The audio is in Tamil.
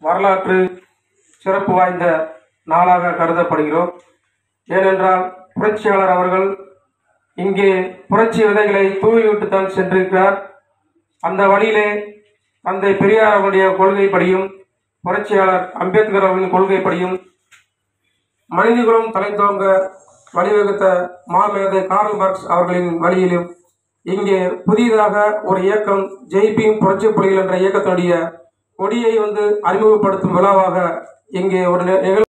வரலாற்று சிறப்பு வாய்ந்த நாளாக கருதப்படுகிறோம் ஏனென்றால் புரட்சியாளர் அவர்கள் இங்கே புரட்சி விதைகளை தூவிவிட்டுத்தான் சென்றிருக்கிறார் அந்த வழியிலே தந்தை பெரியார் அவருடைய கொள்கைப்படியும் புரட்சியாளர் அம்பேத்கர் அவர்களின் கொள்கைப்படியும் மனிதகுலம் தலைத்தோங்க வழிவகுத்த மாமேதை கார்ல் மார்க்ஸ் அவர்களின் வழியிலும் இங்கே புதிதாக ஒரு இயக்கம் ஜெய்பீம் புரட்சி புலிகள் என்ற இயக்கத்தினுடைய கொடியை வந்து அறிமுகப்படுத்தும் விழாவாக இங்கே ஒரு நிகழ்வு